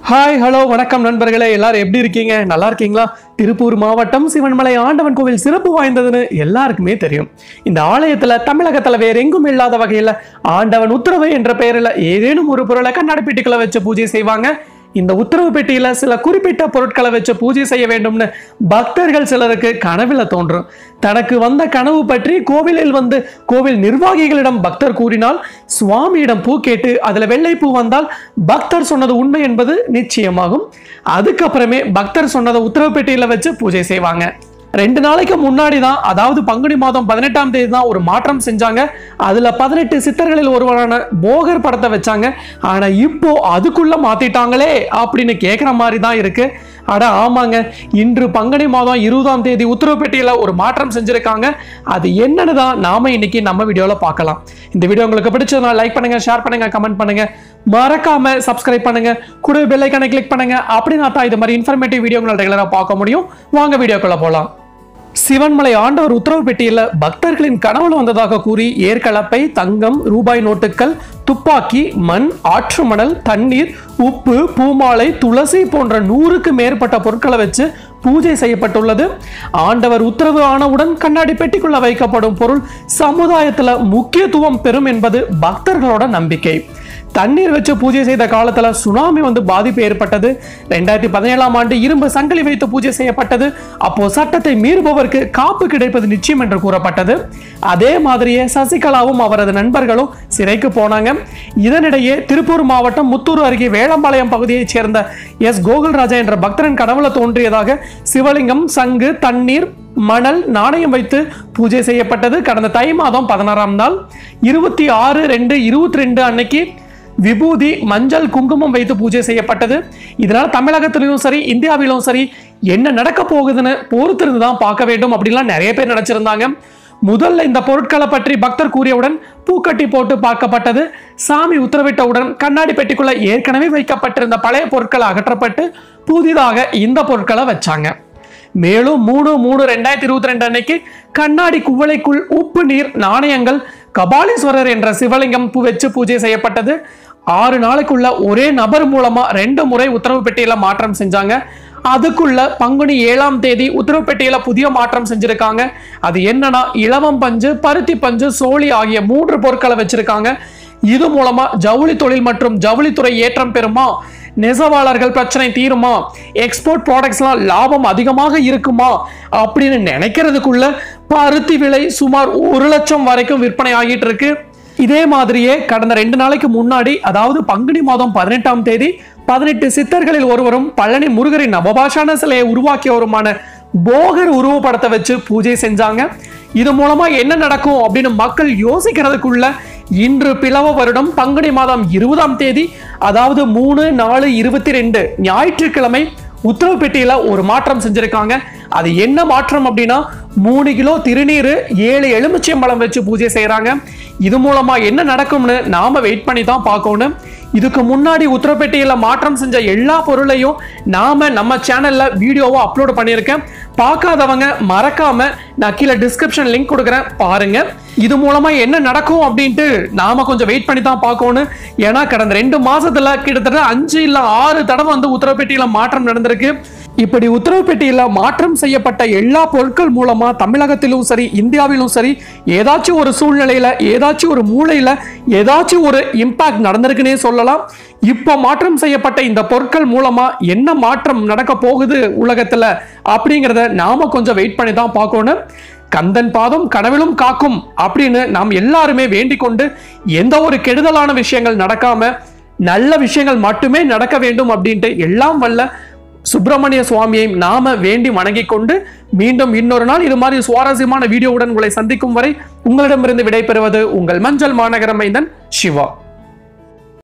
hi hello வணக்கம் நண்பர்களே எல்லாரும் எப்படி இருக்கீங்க நல்லா இருக்கீங்களா திருப்பூர் மாவட்டம் சிவன்மலை ஆண்டவன் கோவில் சிறப்பு வாய்ந்ததுன்னு எல்லாருக்குமே தெரியும் இந்த ஆலயத்துல தமிழகத்துல வேற எங்கும் இல்லாத வகையில ஆண்டவன் உத்தரவு என்ற பெயரில் ஏதேனும் ஒரு பொருளை கண்ணாடி பெட்டிக்குள்ள வச்சு பூஜை செய்வாங்க இந்த உத்தரவு பெட்டியில சில குறிப்பிட்ட பொருட்களை வச்சு பூஜை செய்ய வேண்டும்னு பக்தர்கள் சிலருக்கு கனவுல தோன்றும் தனக்கு வந்த கனவு பற்றி கோவிலில் வந்து கோவில் நிர்வாகிகளிடம் பக்தர் கூறினால் சுவாமியிடம் பூ கேட்டு அதுல வெள்ளை பூ வந்தால் பக்தர் சொன்னது உண்மை என்பது நிச்சயமாகும் அதுக்கப்புறமே பக்தர் சொன்னதை உத்தரவு பெட்டியில வச்சு பூஜை செய்வாங்க ரெண்டு நாளைக்கு முன்னாடி தான் அதாவது பங்குனி மாதம் பதினெட்டாம் தேதி தான் ஒரு மாற்றம் செஞ்சாங்க அதுல பதினெட்டு சித்தர்களில் ஒருவரான போகர் படத்தை வச்சாங்க ஆனா இப்போ அதுக்குள்ள மாத்திட்டாங்களே அப்படின்னு கேட்குற மாதிரி தான் இருக்கு அட ஆமாங்க இன்று பங்குனி மாதம் இருபதாம் தேதி உத்தரவு பெட்டியில ஒரு மாற்றம் செஞ்சிருக்காங்க அது என்னன்னு தான் நாம இன்னைக்கு நம்ம வீடியோல பார்க்கலாம் இந்த வீடியோ உங்களுக்கு பிடிச்சதுனா லைக் பண்ணுங்க ஷேர் பண்ணுங்க கமெண்ட் பண்ணுங்க மறக்காம சப்ஸ்கிரைப் பண்ணுங்க கூட பெல் ஐக்கானை கிளிக் பண்ணுங்க அப்படின்னா தான் இது மாதிரி இன்ஃபர்மேட்டிவ் வீடியோ உங்களால் ரெகுலராக பார்க்க முடியும் வாங்க வீடியோக்குள்ள போலாம் சிவன்மலை ஆண்டவர் உத்தரவு பெட்டியில் பக்தர்களின் கனவுல வந்ததாக கூறி ஏற்கலப்பை தங்கம் ரூபாய் நோட்டுகள் துப்பாக்கி மண் ஆற்று மணல் தண்ணீர் உப்பு பூமாலை துளசி போன்ற நூறுக்கு மேற்பட்ட பொருட்களை வச்சு பூஜை செய்யப்பட்டுள்ளது ஆண்டவர் உத்தரவு ஆனவுடன் கண்ணாடி பெட்டிக்குள்ள வைக்கப்படும் பொருள் சமுதாயத்துல முக்கியத்துவம் பெறும் என்பது பக்தர்களோட நம்பிக்கை தண்ணீர் வச்சு பூஜை செய்த காலத்துல சுனாமி வந்து பாதிப்பு ஏற்பட்டது ரெண்டாயிரத்தி பதினேழாம் ஆண்டு இரும்பு சங்கிலி வைத்து பூஜை செய்யப்பட்டது அப்போ சட்டத்தை மீறுபவருக்கு காப்பு கிடைப்பது நிச்சயம் என்று கூறப்பட்டது அதே மாதிரியே சசிகலாவும் அவரது நண்பர்களும் சிறைக்கு போனாங்க இதனிடையே திருப்பூர் மாவட்டம் முத்தூர் அருகே வேளம்பாளையம் பகுதியைச் சேர்ந்த எஸ் கோகுல்ராஜா என்ற பக்தரின் கடவுள தோன்றியதாக சிவலிங்கம் சங்கு தண்ணீர் மணல் நாணயம் வைத்து பூஜை செய்யப்பட்டது கடந்த தை மாதம் பதினாறாம் நாள் இருபத்தி ஆறு ரெண்டு இருபத்தி ரெண்டு அன்னைக்கு விபூதி மஞ்சள் குங்குமம் வைத்து பூஜை செய்யப்பட்டது இதனால தமிழகத்திலும் சரி இந்தியாவிலும் சரி என்ன நடக்க போகுதுன்னு பொறுத்திருந்து தான் பார்க்க வேண்டும் அப்படின்லாம் நிறைய பேர் நினைச்சிருந்தாங்க முதல்ல இந்த பொருட்களை பற்றி பக்தர் கூறியவுடன் பூக்கட்டி போட்டு பார்க்கப்பட்டது சாமி உத்தரவிட்டவுடன் கண்ணாடி பெட்டிக்குள்ள ஏற்கனவே வைக்கப்பட்டிருந்த பழைய பொருட்கள் அகற்றப்பட்டு புதிதாக இந்த பொருட்களை வச்சாங்க மேலும் மூணு மூணு ரெண்டாயிரத்தி இருபத்தி ரெண்டு அன்னைக்கு கண்ணாடி குவளைக்குள் உப்பு நீர் நாணயங்கள் கபாலீஸ்வரர் என்ற சிவலிங்கம் பூ வச்சு பூஜை செய்யப்பட்டது ஆறு நாளைக்குள்ள ஒரே நபர் மூலமா ரெண்டு முறை உத்தரவு பெட்டியில மாற்றம் செஞ்சாங்க அதுக்குள்ள பங்குனி ஏழாம் தேதி உத்தரவு பெட்டியில புதிய மாற்றம் செஞ்சிருக்காங்க அது என்னன்னா இலவம் பஞ்சு பருத்தி பஞ்சு சோழி ஆகிய மூன்று பொருட்களை வச்சிருக்காங்க இது மூலமா ஜவுளி தொழில் மற்றும் ஜவுளித்துறை ஏற்றம் பெறுமா நெசவாளர்கள் பிரச்சனை தீருமா எக்ஸ்போர்ட் ப்ராடக்ட்ஸ்லாம் லாபம் அதிகமாக இருக்குமா அப்படின்னு நினைக்கிறதுக்குள்ள பருத்தி விலை சுமார் ஒரு லட்சம் வரைக்கும் விற்பனை ஆகிட்டு இருக்கு இதே மாதிரியே கடந்த ரெண்டு நாளைக்கு முன்னாடி அதாவது பங்குனி மாதம் பதினெட்டாம் தேதி பதினெட்டு சித்தர்களில் ஒருவரும் பழனி முருகரின் நவபாஷான சிலையை உருவாக்கியவருமான போகர் உருவப்படத்தை வச்சு பூஜை செஞ்சாங்க இது மூலமா என்ன நடக்கும் அப்படின்னு மக்கள் யோசிக்கிறதுக்குள்ள இன்று பிளவ வருடம் பங்குனி மாதம் இருபதாம் தேதி அதாவது மூணு நாலு இருபத்தி ரெண்டு ஞாயிற்றுக்கிழமை உத்தரவு பெட்டியில ஒரு மாற்றம் செஞ்சிருக்காங்க அது என்ன மாற்றம் அப்படின்னா மூணு கிலோ திருநீர் ஏழு எலுமிச்சம்பழம் வச்சு பூஜை செய்யறாங்க இது மூலமா என்ன நடக்கும்னு நாம வெயிட் பண்ணி தான் பார்க்கணும் இதுக்கு முன்னாடி உத்தரப்பேட்டையில மாற்றம் செஞ்ச எல்லா பொருளையும் நாம நம்ம சேனல்ல வீடியோவா அப்லோட் பண்ணியிருக்கேன் பார்க்காதவங்க மறக்காம நான் கீழே டிஸ்கிரிப்ஷன் லிங்க் கொடுக்குறேன் பாருங்க இது மூலமா என்ன நடக்கும் அப்படின்ட்டு நாம கொஞ்சம் வெயிட் பண்ணி தான் பார்க்கணும் ஏன்னா கடந்த ரெண்டு மாசத்துல கிட்டத்தட்ட அஞ்சு இல்ல ஆறு தடவை வந்து உத்தரப்பேட்டையில மாற்றம் நடந்திருக்கு இப்படி உத்தரவு பெட்டியில மாற்றம் செய்யப்பட்ட எல்லா பொருட்கள் மூலமா தமிழகத்திலும் சரி இந்தியாவிலும் சரி ஏதாச்சும் ஒரு சூழ்நிலையில ஏதாச்சும் ஒரு மூலையில ஏதாச்சும் ஒரு இம்பாக்ட் நடந்திருக்குன்னே சொல்லலாம் இப்போ மாற்றம் செய்யப்பட்ட இந்த பொருட்கள் மூலமா என்ன மாற்றம் நடக்க போகுது உலகத்துல அப்படிங்கிறத நாம கொஞ்சம் வெயிட் பண்ணி தான் பார்க்கணும் கந்தன் பாதம் கனவிலும் காக்கும் அப்படின்னு நாம் எல்லாருமே வேண்டிக் கொண்டு எந்த ஒரு கெடுதலான விஷயங்கள் நடக்காம நல்ல விஷயங்கள் மட்டுமே நடக்க வேண்டும் அப்படின்ட்டு எல்லாம் வல்ல சுப்பிரமணிய சுவாமியை நாம வேண்டி வணங்கிக் கொண்டு மீண்டும் இன்னொரு நாள் இது மாதிரி சுவாரஸ்யமான வீடியோவுடன் உங்களை சந்திக்கும் வரை உங்களிடமிருந்து விடைபெறுவது உங்கள் மஞ்சள் மாநகர மைந்தன் சிவா